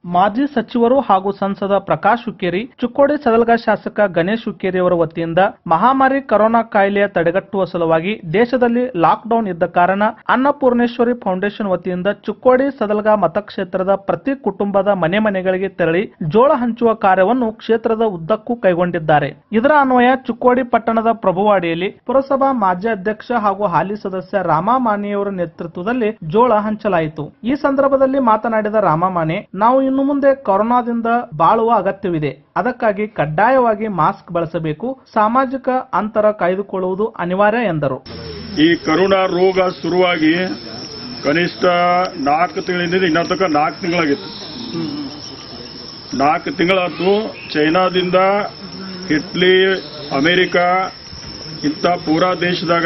ಮಾಜಿ ಸಚಿವರು ಹಾಗೂ ಸಂಸದ ಪ್ರಕಾಶ್ ಹುಕ್ಕೇರಿ ಚಿಕ್ಕೋಡಿ ಸದಲ್ಗ ಶಾಸಕ ಗಣೇಶ್ ಹುಕ್ಕೇರಿ ಅವರ ವತಿಯಿಂದ ಮಹಾಮಾರಿ ಕೊರೋನಾ ಕಾಯಿಲೆಯ ತಡೆಗಟ್ಟುವ ಸಲುವಾಗಿ ದೇಶದಲ್ಲಿ ಲಾಕ್ಡೌನ್ ಇದ್ದ ಕಾರಣ ಅನ್ನಪೂರ್ಣೇಶ್ವರಿ ಫೌಂಡೇಶನ್ ವತಿಯಿಂದ ಚಿಕ್ಕೋಡಿ ಸದಲ್ಗ ಮತಕ್ಷೇತ್ರದ ಪ್ರತಿ ಕುಟುಂಬದ ಮನೆ ಮನೆಗಳಿಗೆ ತೆರಳಿ ಜೋಳ ಹಂಚುವ ಕಾರ್ಯವನ್ನು ಕ್ಷೇತ್ರದ ಉದ್ದಕ್ಕೂ ಕೈಗೊಂಡಿದ್ದಾರೆ ಇದರ ಅನ್ವಯ ಚಿಕ್ಕೋಡಿ ಪಟ್ಟಣದ ಪ್ರಭುವಾಡಿಯಲ್ಲಿ ಪುರಸಭಾ ಮಾಜಿ ಅಧ್ಯಕ್ಷ ಹಾಗೂ ಹಾಲಿ ಸದಸ್ಯ ರಾಮಮಾನಿಯವರ ನೇತೃತ್ವದಲ್ಲಿ ಜೋಳ ಹಂಚಲಾಯಿತು ಈ ಸಂದರ್ಭದಲ್ಲಿ ಮಾತನಾಡಿದ ರಾಮಮಾನೆ ನಾವು ಇನ್ನು ಮುಂದೆ ಕೊರೋನಾದಿಂದ ಬಾಳುವ ಅಗತ್ಯವಿದೆ ಅದಕ್ಕಾಗಿ ಕಡ್ಡಾಯವಾಗಿ ಮಾಸ್ಕ್ ಬಳಸಬೇಕು ಸಾಮಾಜಿಕ ಅಂತರ ಕಾಯ್ದುಕೊಳ್ಳುವುದು ಅನಿವಾರ್ಯ ಎಂದರು ಈ ಕರೋನಾ ರೋಗ ಶುರುವಾಗಿ ಕನಿಷ್ಠ ನಾಲ್ಕು ತಿಂಗಳಿಂದ ಇನ್ನೂ ತನಕ ನಾಲ್ಕು ತಿಂಗಳಾಗಿತ್ತು ನಾಲ್ಕು ತಿಂಗಳಾದ್ದು ಚೈನಾದಿಂದ ಇಟ್ಲಿ ಅಮೆರಿಕ ಇಂಥ ಪೂರಾ ದೇಶದಾಗ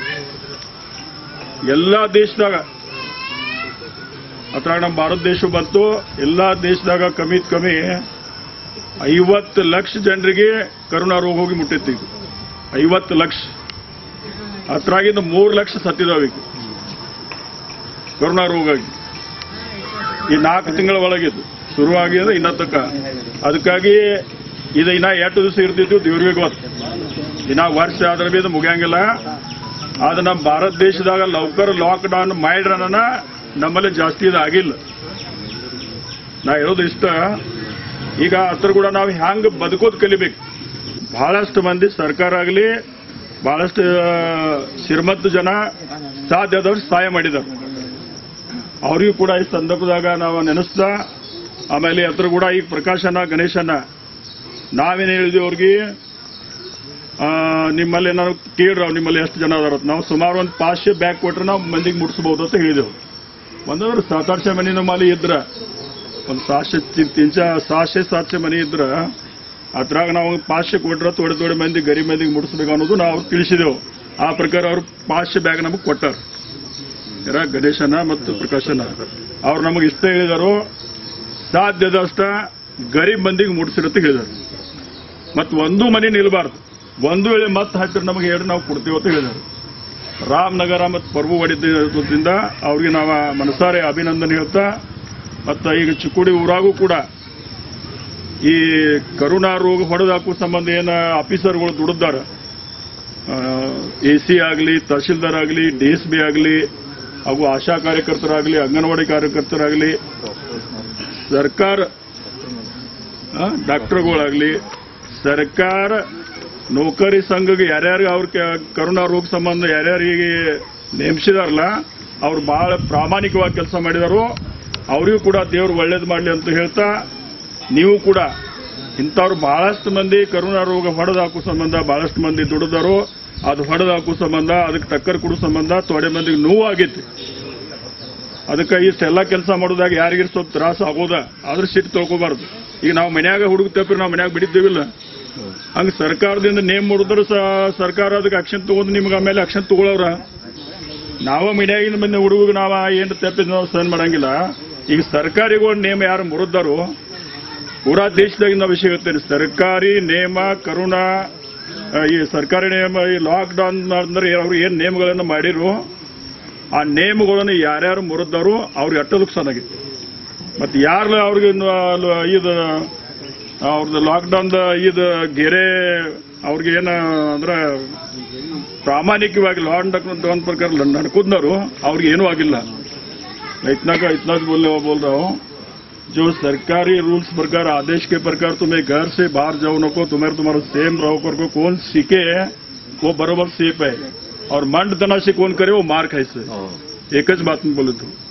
ಎಲ್ಲ ದೇಶದಾಗ ಅದ್ರಾಗ ನಮ್ಮ ಭಾರತ ದೇಶ ಬಂತು ಎಲ್ಲ ದೇಶದಾಗ ಕಮ್ಮಿತ್ ಕಮ್ಮಿ ಐವತ್ತು ಲಕ್ಷ ಜನರಿಗೆ ಕರೋನಾ ರೋಗ ಹೋಗಿ ಮುಟ್ಟಿತ್ತು ಈಗ ಐವತ್ತು ಲಕ್ಷ ಅದ್ರಾಗಿಂದ ಮೂರು ಲಕ್ಷ ಸತ್ತಿದಾವ ಈಗ ಕೊರೋನಾ ರೋಗ ಆಗಿ. ಈ ನಾಲ್ಕು ತಿಂಗಳ ಒಳಗಿದ್ದು ಶುರುವಾಗಿದೆ ಇನ್ನ ತಕ್ಕ ಅದಕ್ಕಾಗಿ ಇದು ಇನ್ನ ಎಷ್ಟು ದಿವಸ ಇರ್ತಿತ್ತು ದೇವ್ರಿಗೆ ಗೊತ್ತು ಇನ್ನ ವರ್ಷ ಆದ್ರೆ ಬಿ ಇದು ಮುಗಿಯಂಗಿಲ್ಲ ಆದ್ರೆ ನಮ್ಮ ಭಾರತ ದೇಶದಾಗ ಲೌಕರ್ ಲಾಕ್ ಡೌನ್ ಮಾಡ್ರನ ನಮ್ಮಲ್ಲಿ ಜಾಸ್ತಿ ಇದು ಆಗಿಲ್ಲ ನಾ ಹೇಳೋದು ಇಷ್ಟ ಈಗ ಅದ್ರ ಕೂಡ ನಾವು ಹ್ಯಾಂಗ ಬದುಕೋದು ಕಲಿಬೇಕು ಬಹಳಷ್ಟು ಮಂದಿ ಸರ್ಕಾರ ಆಗಲಿ ಬಹಳಷ್ಟು ಆ, ಶ್ರೀಮಂತ ಜನ ಸಾಧ್ಯ ಆದವ್ರು ಸಹಾಯ ಮಾಡಿದ್ದಾರೆ ಅವರಿಗೂ ಕೂಡ ಈ ಸಂದರ್ಭದಾಗ ನಾವು ನೆನೆಸ್ತಾ ಆಮೇಲೆ ಅದ್ರ ಕೂಡ ಈಗ ಪ್ರಕಾಶನ ಗಣೇಶನ ನಾವೇನು ಹೇಳಿದ್ವಿ ಅವ್ರಿಗೆ ಆ, ನಿಮ್ಮಲ್ಲಿ ನಾವು ಕೇಳ್ರ ನಿಮ್ಮಲ್ಲಿ ಎಷ್ಟು ಜನ ಅದಾರ ಅಂತ. ನಾವು ಸುಮಾರು ಒಂದು ಪಾಶ್ಯ ಬ್ಯಾಗ್ ಕೊಟ್ರೆ ನಾವು ಮಂದಿಗೆ ಮುಟ್ಟಿಸ್ಬೋದು ಅಂತ ಹೇಳಿದೆವು ಒಂದವ್ರು ಸಾತಾರ್ಶೆ ಮನೆ ನಮ್ಮಲ್ಲಿ ಇದ್ರ ಒಂದು ಸಾಶೆ ತಿಂಚ ಸಾಶೆ ಸಾತ್ಸೆ ಮನೆ ಇದ್ರ ಅದ್ರಾಗ ನಾವು ಪಾಶ್ಯ ಕೊಟ್ರೆ ತೋಡೆ ತೋಡೆ ಮಂದಿ ಗರಿ ಮಂದಿಗೆ ಮುಟ್ಟಿಸ್ಬೇಕು ಅನ್ನೋದು ನಾವು ಅವ್ರಿಗೆ ತಿಳಿಸಿದೆವು ಆ ಪ್ರಕಾರ ಅವ್ರು ಪಾಶ್ಯ ಬ್ಯಾಗ್ ನಮಗೆ ಕೊಟ್ಟಾರ ಯಾರ ಗಣೇಶನ ಮತ್ತು ಪ್ರಕಾಶನ ಅವ್ರು ನಮಗೆ ಇಷ್ಟ ಹೇಳಿದರು ಸಾಧ್ಯದಷ್ಟ ಗರೀಬ್ ಮಂದಿಗೆ ಮುಟ್ಟಿಸಿರತ್ತೆ ಹೇಳಿದರು ಮತ್ತು ಒಂದು ಮನೆ ನಿಲ್ಬಾರ್ದು ಒಂದು ವೇಳೆ ಮತ್ತೆ ಹಾಕಿದ್ರೆ ನಮಗೆ ಎರಡು ನಾವು ಕೊಡ್ತೀವಿ ಅಂತ ಹೇಳಿದರು ರಾಮನಗರ ಮತ್ತು ಪರ್ವು ಹೊಡಿದ್ದಿಂದ ಅವ್ರಿಗೆ ನಾವು ಮನಸಾರೆ ಅಭಿನಂದನೆ ಹೇಳ್ತಾ ಮತ್ತು ಈಗ ಚಿಕ್ಕೋಡಿ ಊರಾಗೂ ಕೂಡ ಈ ಕರೋನಾ ರೋಗ ಹೊಡೆದಾಕೋ ಸಂಬಂಧ ಏನು ಆಫೀಸರ್ಗಳು ದುಡಿದಾರ ಎ ಸಿ ಆಗಲಿ ತಹಶೀಲ್ದಾರ್ ಆಗಲಿ ಡಿ ಎಸ್ ಬಿ ಆಗಲಿ ಹಾಗೂ ಆಶಾ ಕಾರ್ಯಕರ್ತರಾಗಲಿ ಅಂಗನವಾಡಿ ಕಾರ್ಯಕರ್ತರಾಗಲಿ ಸರ್ಕಾರ ಆ, ಡಾಕ್ಟರ್ಗಳಾಗಲಿ ಸರ್ಕಾರ ನೌಕರಿ ಸಂಘಗೆ ಯಾರ್ಯಾರು ಅವ್ರ ಕ- ಕರೋನಾ ರೋಗ ಸಂಬಂಧ ಯಾರ್ಯಾರಿಗೆ ನೇಮಿಸಿದಾರಲ್ಲ ಅವ್ರು ಬಹಳ ಪ್ರಾಮಾಣಿಕವಾಗಿ ಕೆಲಸ ಮಾಡಿದಾರು ಅವರಿಗೂ ಕೂಡ ದೇವ್ರು ಒಳ್ಳೇದು ಮಾಡಲಿ ಅಂತ ಹೇಳ್ತಾ ನೀವು ಕೂಡ ಇಂಥವ್ರು ಬಹಳಷ್ಟು ಮಂದಿ ಕರೋನಾ ರೋಗ ಹೊಡೆದಾಕೋ ಸಂಬಂಧ ಬಹಳಷ್ಟು ಮಂದಿ ದುಡಿದಾರು ಅದು ಹೊಡೆದಾಕೋ ಸಂಬಂಧ ಅದಕ್ಕೆ ಟಕ್ಕರ್ ಕೊಡೋ ಸಂಬಂಧ ತೊಡೆ ಮಂದಿಗೆ ನೋವು ಆಗೈತಿ ಅದಕ್ಕೆ ಇಷ್ಟೆಲ್ಲ ಕೆಲಸ ಮಾಡೋದಾಗ ಯಾರಿಗಿರ್ ಸ್ವಲ್ಪ ತ್ರಾಸ ಆಗೋದ ಆದ್ರೆ ಸಿಟ್ಟು ತೊಳ್ಕೋಬಾರ್ದು ಈಗ ನಾವು ಮನ್ಯಾಗ ಹುಡುಗ ತಪ್ಪಿ ನಾವು ಮನ್ಯಾಗ ಬಿಡಿದ್ದೇವಿಲ್ಲ ಹಂಗ ಸರ್ಕಾರದಿಂದ ನೇಮ್ ಮಾಡಿದ್ರು ಸರ್ಕಾರ ಅದಕ್ಕೆ ಆಕ್ಷನ್ ತಗೊಂಡು ನಿಮ್ಗೆ ಆಮೇಲೆ ಆಕ್ಷನ್ ತಗೊಳವ್ರ ನಾವ ಮನ್ಯಾಗಿನ ಬಂದ ಹುಡುಗ ನಾವ ಏನ್ ತಪ್ಪಿದ್ ನಾವು ಸಹನ್ ಮಾಡಂಗಿಲ್ಲ ಈಗ ಸರ್ಕಾರಿಗಳು ನೇಮ ಯಾರು ಮುರಿದಾರು ಪೂರಾ ದೇಶದಾಗಿಂದ ವಿಷಯ ಹೇಳ್ತೇನೆ ಸರ್ಕಾರಿ ನೇಮ ಕರುಣಾ ಆ, ಈ ಸರ್ಕಾರಿ ನೇಮ ಈ ಲಾಕ್ ಡೌನ್ ಅಂದ್ರೆ ಅವ್ರು ಏನ್ ನೇಮಗಳನ್ನು ಮಾಡಿರು ಆ ನೇಮಗಳನ್ನು ಯಾರ್ಯಾರು ಮುರಿದಾರು ಅವ್ರಿಗೆ ಅಟ್ಟ ನುಕ್ಸಾನ್ ಆಗಿತ್ತು ಮತ್ತೆ ಯಾರು ಅವ್ರಿಗೆ ಇನ್ನು ಅಲ್ಲ ಇದು ಅವ್ರದ್ದು ಲಾಕ್ಡೌನ್ ಇದು ಗೆರೆ ಅವ್ರಿಗೆ ಏನ ಅಂದ್ರೆ ಪ್ರಾಮಾಣಿಕವಾಗಿ ಲಾಕ್ಡೌನ್ ಪ್ರಕಾರ ನಡ್ಕೊಂಡರು ಅವ್ರಿಗೆ ಏನೂ ಆಗಿಲ್ಲ इतना का इतना बोलने बोल रहा हूँ जो सरकारी रूल्स प्रकार आदेश के प्रकार तुम्हें घर से बाहर जाओ नको तुम्हारे तुम्हारा सेम रहो कर को कौन सीखे है वो बरोबर सेफ है और मंड तनाशी कौन करे वो मार खाई से एक ज बात में बोले तो